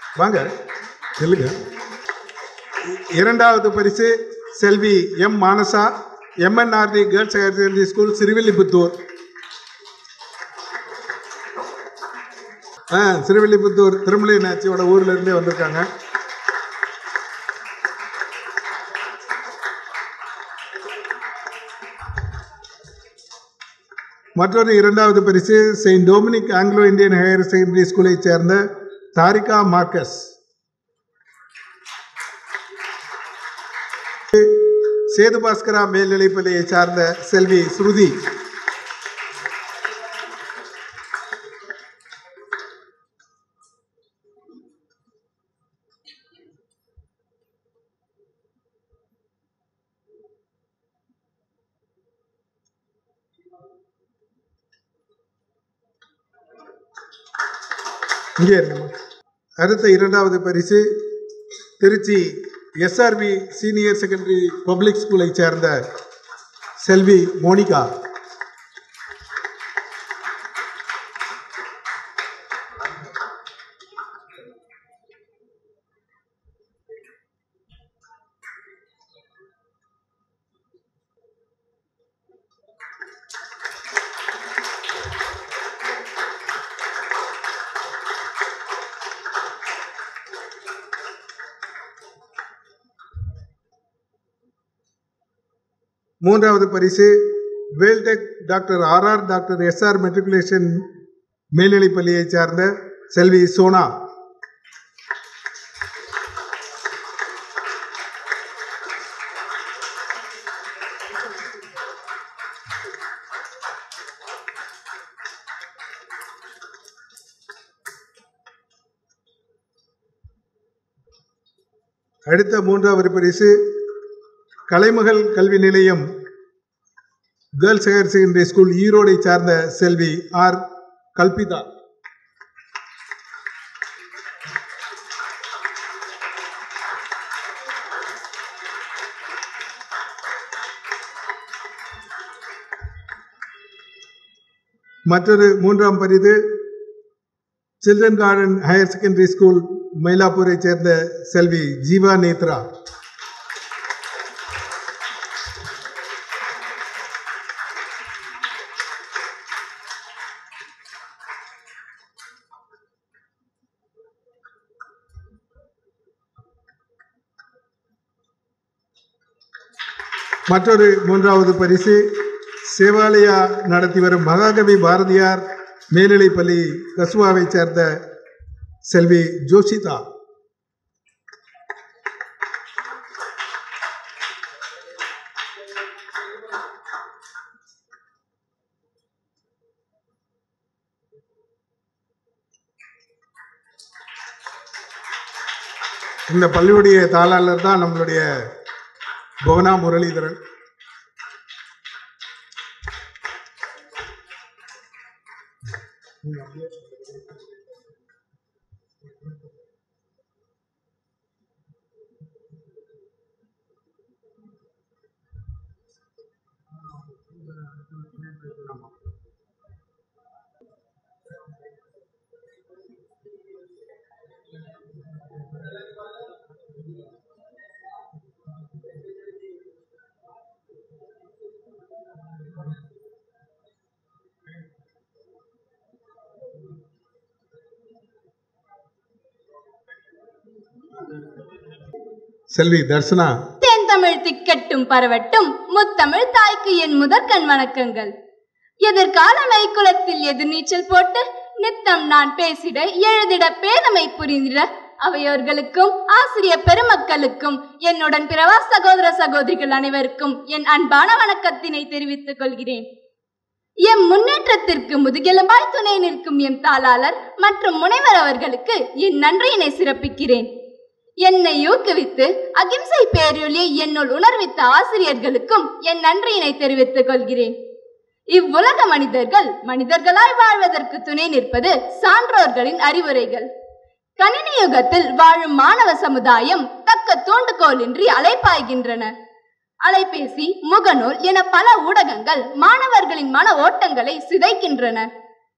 வாங்க சொல்லுங்க இரண்டாவது பரிசு செல்வி M Manasa MNRT girls higher secondary school Srivilliputhur ஆ சிறுவில்லிபுத்தூர் திருமலை நாச்சியோட ஊர்ல இருந்தே வந்திருக்காங்க மற்றொரு இரண்டாவது பரிசு saint Dominic Anglo Indian higher secondary ஸ்கூலை சேர்ந்த தாரிகா மார்க்கஸ் சேது பாஸ்கரா மேல்நிலைப்பள்ளியை சார்ந்த செல்வி ஸ்ருதி இங்கே இருங்கம்மா அடுத்த இரண்டாவது பரிசு Trichy SRP senior secondary public ஸ்கூலை சேர்ந்த செல்வி மோனிகா மூன்றாவது பரிசு Veltech doctor RR doctor SR matriculation மேல்நிலைப் பள்ளியை சார்ந்த செல்வி சோனா அடுத்த மூன்றாவது பரிசு Kalaimagal Kalvi Nilayam girls higher secondary school ஈரோடை சார்ந்த செல்வி ஆர் கல்பிதா மற்றொரு மூன்றாம் பரிது children garden higher secondary school மயிலாப்பூரை சேர்ந்த செல்வி ஜீவா நேத்ரா மற்றொரு மூன்றாவது பரிசு சேவாலயா நடத்தி வரும் மகாகவி பாரதியார் மேல்நிலைப்பள்ளி கசுவாவை சேர்ந்த செல்வி ஜோஷிதா இந்த பள்ளியுடைய தாளாளர் தான் நம்மளுடைய புவனா முரளிதரன் செல்வி தர்சனா தென்தமிழ் திக்கட்டும் பரவட்டும் முத்தமிழ் தாய்க்கு என் முதற்கண் வணக்கங்கள் எதிர்கால மைக்குளத்தில் எதிர்நீச்சல் போட்டு நித்தம் நான் பேசிட எழுதிட பேதமை புரிந்திட அவையோர்களுக்கும் ஆசிரிய பெருமக்களுக்கும் என்னுடன் பிறவா சகோதர சகோதரிகள் அனைவருக்கும் என் அன்பான வணக்கத்தினை தெரிவித்துக் கொள்கிறேன் எம் முன்னேற்றத்திற்கு முதுகெலும்பாய் துணை நிற்கும் எம் தாளாளர் மற்றும் முனைவர் அவர்களுக்கு என் நன்றியினை சிறப்பிக்கிறேன் என்னை ஊக்குவித்து அகிம்சை பேரொழியை என்னுள் உணர்வித்த ஆசிரியர்களுக்கும் என் நன்றியினை தெரிவித்துக் கொள்கிறேன் இவ்வுலக மனிதர்கள் மனிதர்களாய் வாழ்வதற்கு துணை நிற்பது சான்றோர்களின் அறிவுரைகள் கணினி யுகத்தில் வாழும் மாணவ சமுதாயம் தக்க தூண்டுகோலின்றி அலைப்பாய்கின்றன அலைபேசி முகநூல் என பல ஊடகங்கள் மாணவர்களின் மன ஓட்டங்களை சிதைக்கின்றன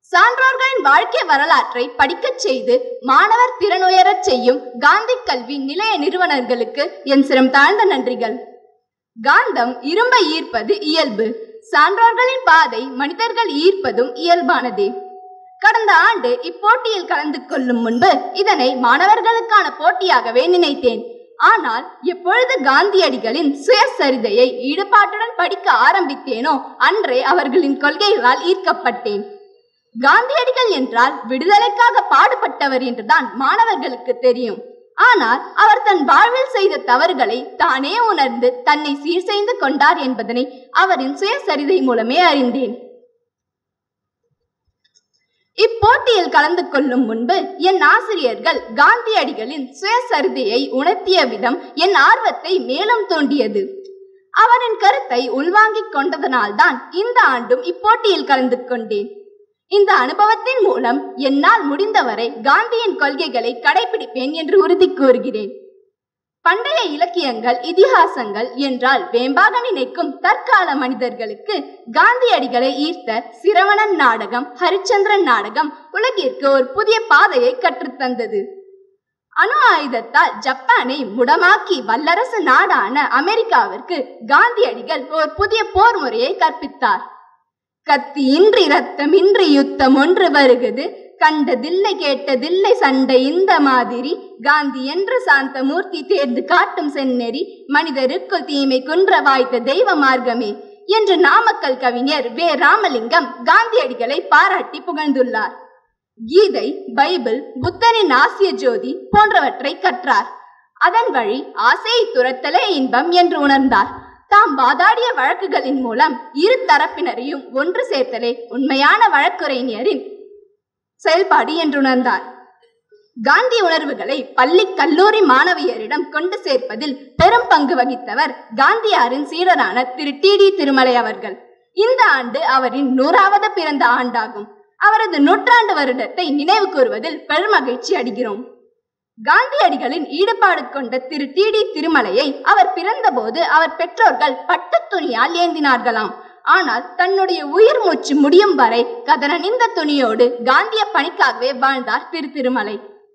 சான்றோர்களின் வாழ்க்கை வரலாற்றை படிக்கச் செய்து மாணவர் திறனுயரச் செய்யும் காந்தி கல்வி நிலைய நிறுவனர்களுக்கு என் சிரம் தாழ்ந்த நன்றிகள் காந்தம் இரும்பை ஈர்ப்பது இயல்பு சான்றோர்களின் பாதை மனிதர்கள் ஈர்ப்பதும் இயல்பானதே கடந்த ஆண்டு இப்போட்டியில் கலந்து கொள்ளும் முன்பு இதனை மாணவர்களுக்கான போட்டியாகவே நினைத்தேன் ஆனால் எப்பொழுது காந்தியடிகளின் சுயசரிதையை ஈடுபாட்டுடன் படிக்க ஆரம்பித்தேனோ அன்றே அவர்களின் கொள்கைகளால் ஈர்க்கப்பட்டேன் காந்தியடிகள் என்றால் விடுதலைக்காக பாடுபட்டவர் என்றுதான் மாணவர்களுக்கு தெரியும் ஆனால் அவர் தன் வாழ்வில் செய்த தவறுகளை தானே உணர்ந்து தன்னை சீர் செய்து கொண்டார் என்பதனை அவரின் சுயசரிதை மூலமே அறிந்தேன் இப்போட்டியில் கலந்து கொள்ளும் முன்பு என் ஆசிரியர்கள் காந்தியடிகளின் சுயசரிதையை உணர்த்திய விதம் என் ஆர்வத்தை மேலும் தூண்டியது அவரின் கருத்தை உள்வாங்கிக் கொண்டதனால்தான் இந்த ஆண்டும் இப்போட்டியில் கலந்து கொண்டேன் இந்த அனுபவத்தின் மூலம் என்னால் முடிந்தவரை காந்தியின் கொள்கைகளை கடைபிடிப்பேன் என்று உறுதி கூறுகிறேன் பண்டைய இலக்கியங்கள் இதிகாசங்கள் என்றால் வேம்பாக நினைக்கும் தற்கால மனிதர்களுக்கு காந்தியடிகளை ஈர்த்த சிரவணன் நாடகம் ஹரிச்சந்திரன் நாடகம் உலகிற்கு ஒரு புதிய பாதையை கற்றுத்தந்தது அணு ஆயுதத்தால் ஜப்பானை முடமாக்கி வல்லரசு நாடான அமெரிக்காவிற்கு காந்தியடிகள் ஒரு புதிய போர் முறையை கற்பித்தார் கத்தியின்றி ரத்தமின்றி யுத்தம் ஒன்று வருகுது கண்டதில்லை கேட்டதில்லை சண்டை இந்த மாதிரி காந்தி என்ற சாந்த மூர்த்தி தேர்ந்து காட்டும் செந்நெறி மனிதருக்குள் தீமை குன்ற வாய்த்த தெய்வ மார்க்கமே என்று நாமக்கல் கவிஞர் வே ராமலிங்கம் காந்தியடிகளை பாராட்டி புகழ்ந்துள்ளார் கீதை பைபிள் புத்தனின் ஆசிய ஜோதி போன்றவற்றை கற்றார் அதன் வழி ஆசையை துரத்தலே இன்பம் என்று உணர்ந்தார் தாம் வாதாடிய வழக்குகளின் மூலம் இரு தரப்பினரையும் ஒன்று சேர்த்தலே உண்மையான வழக்குரைஞரின் செயல்பாடு என்று உணர்ந்தார் காந்தி உணர்வுகளை பள்ளி கல்லூரி மாணவியரிடம் கொண்டு சேர்ப்பதில் பெரும் பங்கு வகித்தவர் காந்தியாரின் சீடரான திரு டி டி திருமலை அவர்கள் இந்த ஆண்டு அவரின் நூறாவது பிறந்த ஆண்டாகும் அவரது நூற்றாண்டு வருடத்தை நினைவு கூறுவதில் பெருமகிழ்ச்சி அடைகிறோம் காந்தியடிகளின் ஈடுபாடு கொண்ட திரு டி டி திருமலையை அவர் பிறந்தபோது அவர் பெற்றோர்கள் பட்டுத் துணியால் ஏந்தினார்களாம் ஆனால் தன்னுடைய உயிர் மூச்சு முடியும் வரை கதனணிந்த துணியோடு காந்திய பணிக்காகவே வாழ்ந்தார் திரு திருமலை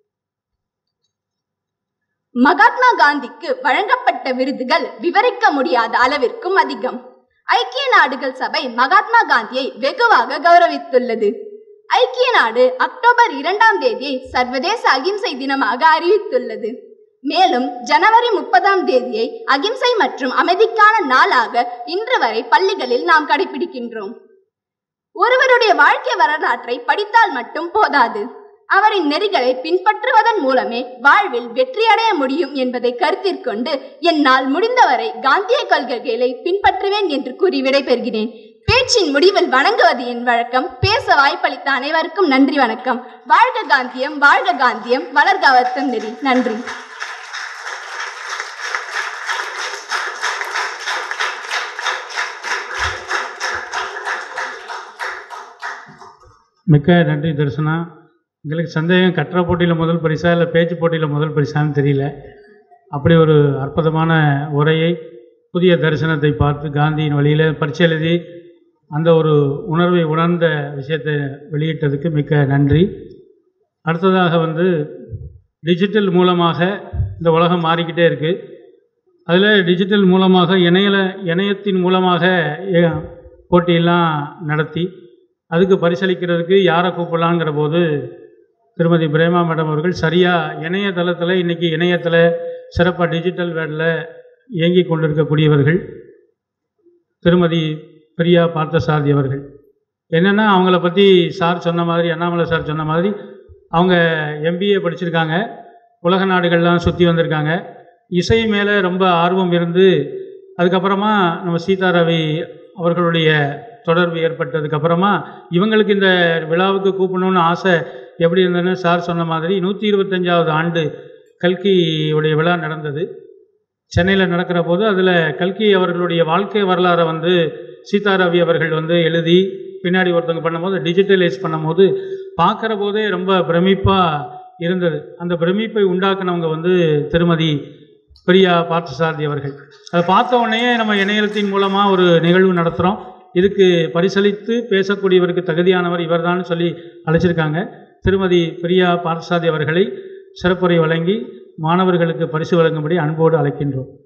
மகாத்மா காந்திக்கு வழங்கப்பட்ட விருதுகள் விவரிக்க முடியாத அளவிற்கும் அதிகம் ஐக்கிய நாடுகள் சபை மகாத்மா காந்தியை வெகுவாக கௌரவித்துள்ளது ஐக்கிய நாடு அக்டோபர் இரண்டாம் தேதியை சர்வதேச அகிம்சை தினமாக அறிவித்துள்ளது மேலும் ஜனவரி முப்பதாம் தேதியை அகிம்சை மற்றும் அமைதிக்கான நாளாக இன்று வரை பள்ளிகளில் நாம் கடைபிடிக்கின்றோம் ஒருவருடைய வாழ்க்கை வரலாற்றை படித்தால் மட்டும் போதாது அவரின் நெறிகளை பின்பற்றுவதன் மூலமே வாழ்வில் வெற்றியடைய முடியும் என்பதை கருத்திற்கொண்டு என்னால் முடிந்தவரை காந்திய கொள்கைகளை பின்பற்றுவேன் என்று கூறி விடைபெறுகிறேன் பேச்சின் முடிவில் வணங்குவது என் வழக்கம் பேச வாய்ப்பளித்த அனைவருக்கும் நன்றி வணக்கம் வாழ்க காந்தியம் வாழ்க காந்தியம் வளர்க அவர்த்தம் நெறி நன்றி மிக்க நன்றி தரிசனா எங்களுக்கு சந்தேகம் கட்டுரை போட்டியில் முதல் பரிசா இல்லை பேச்சு போட்டியில் முதல் பரிசான்னு தெரியல அப்படி ஒரு அற்புதமான உரையை புதிய தரிசனத்தை பார்த்து காந்தியின் வழியில் பரிசு எழுதி அந்த ஒரு உணர்வை உணர்ந்த விஷயத்தை வெளியிட்டதுக்கு மிக்க நன்றி அடுத்ததாக வந்து டிஜிட்டல் மூலமாக இந்த உலகம் மாறிக்கிட்டே இருக்குது அதில் டிஜிட்டல் மூலமாக இணையல இணையத்தின் மூலமாக ஏ- போட்டியெல்லாம் நடத்தி அதுக்கு பரிசளிக்கிறதுக்கு யாரை கூப்பிடலாங்கிற போது திருமதி பிரேமா மேடம் அவர்கள் சரியாக இணையதளத்தில் இன்றைக்கி இணையத்தில் சிறப்பாக டிஜிட்டல் வேர்டில் இயங்கி கொண்டிருக்கக்கூடியவர்கள் திருமதி பிரியா பார்த்தசாரதி அவர்கள் என்னென்னா அவங்கள பற்றி சார் சொன்ன மாதிரி அண்ணாமலை சார் சொன்ன மாதிரி அவங்க எம்பிஏ படிச்சிருக்காங்க உலக நாடுகள்லாம் சுற்றி வந்திருக்காங்க இசை மேலே ரொம்ப ஆர்வம் இருந்து அதுக்கப்புறமா நம்ம சீதாரவி அவர்களுடைய தொடர்பு ஏற்பட்டதுக்கப்புறமா இவங்களுக்கு இந்த விழாவுக்கு கூப்பிடணும்னு ஆசை எப்படி இருந்ததுன்னு சார் சொன்ன மாதிரி நூற்றி இருபத்தஞ்சாவது ஆண்டு கல்கியுடைய விழா நடந்தது சென்னையில் நடக்கிற போது அதில் கல்கி அவர்களுடைய வாழ்க்கை வரலாறை வந்து சீதாரவி அவர்கள் வந்து எழுதி பின்னாடி ஒருத்தவங்க பண்ணும்போது டிஜிட்டலைஸ் பண்ணும்போது பார்க்குற போதே ரொம்ப பிரமிப்பாக இருந்தது அந்த பிரமிப்பை உண்டாக்குனவங்க வந்து திருமதி பிரியா பார்த்தசாரதி அவர்கள் அதை பார்த்த உடனே நம்ம இணையத்தின் மூலமாக ஒரு நிகழ்வு நடத்துகிறோம் இதுக்கு பரிசளித்து பேசக்கூடியவருக்கு தகுதியானவர் இவர்தான் சொல்லி அழைச்சிருக்காங்க திருமதி பிரியா பார்த்தசாதி அவர்களை சிறப்புரை வழங்கி மாணவர்களுக்கு பரிசு வழங்கும்படி அன்போடு அழைக்கின்றோம்